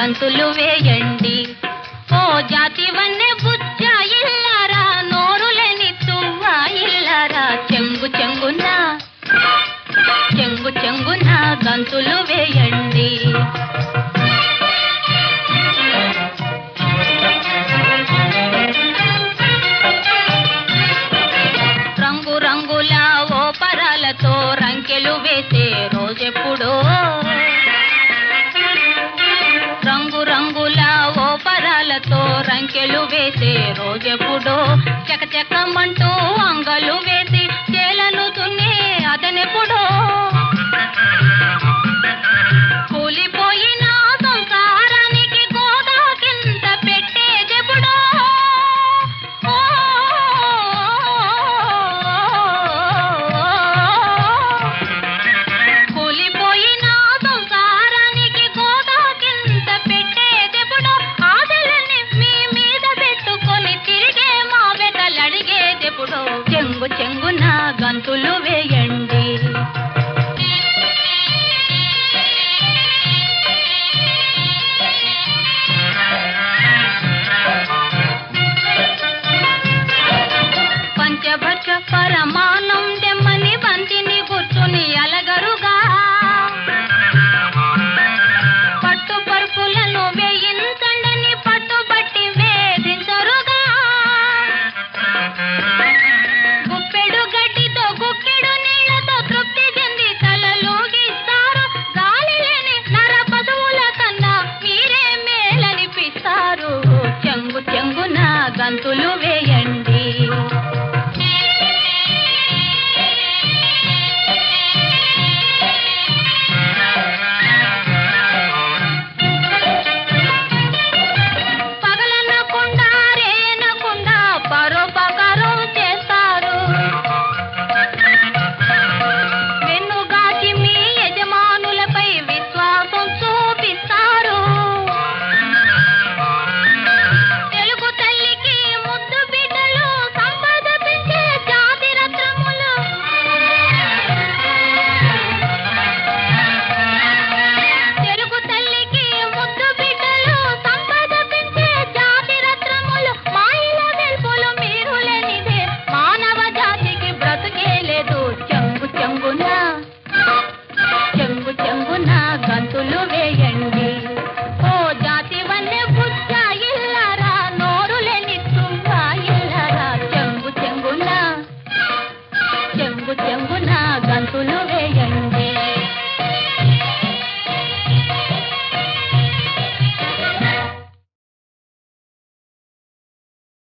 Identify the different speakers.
Speaker 1: గంతులు వేయండి ఓ జాతి వన్నె బుజ్జ ఇల్లారా నోరులేని తువ్వ ఇల్లారా చెంగు చెంగున చెంగు చెంగున గంతులు వేయండి రంగు రంగుల ఓ పరాలతో రంకెలు వేసే రోజెప్పుడో రంగు రంగుల ఓ పరాలతో రంకెలు వేసే రోజెప్పుడో చకచకమంటూ అంగలు వేసి చేలను తున్నే అతనెప్పుడో కూలిపోయిన సంసారానికి గోదా కింద పెట్టేదెప్పుడో ఓ, కూలిపోయిన సంసారానికి గోదా కింద పెట్టేదెప్పుడో ఆశలన్నీ మీ మీద పెట్టుకొని తిరిగే మా వెతలడిగేదెప్పుడో చెంగు చెంగున గంతులు వేయండి పంచభక్ష పరమానం దెమ్మని బంతిని కూర్చుని అలగరుగా పట్టు పరుపులను వేయించండని పట్టుబట్టి వేధించరుగా గుప్పెడు గడ్డితో గుక్కెడు నీళ్లతో తృప్తి చెంది తలలోగిస్తారు గాలి లేని నర పశువుల కన్నా మీరే మేలనిపిస్తారు చెంగు చెంగున గంతులు వేయండి పగలనకుండా రేనకుండా పరోపకారం చేస్తారు వెన్నుగాచి మీ యజమానులపై విశ్వాసం చూపిస్తారు తెలుగు తల్లికి ముద్దు బిడ్డలు సంపద పెంచే జాతి రత్నములు తెలుగు తల్లికి ముద్దు బిడ్డలు సంపద పెంచే జాతి రత్నములు మాయిల వెల్పులు మీరు లేనిదే మానవ జాతికి బ్రతుకే లేదు చెంగు చెంగున చెంగు చెంగున గంతులు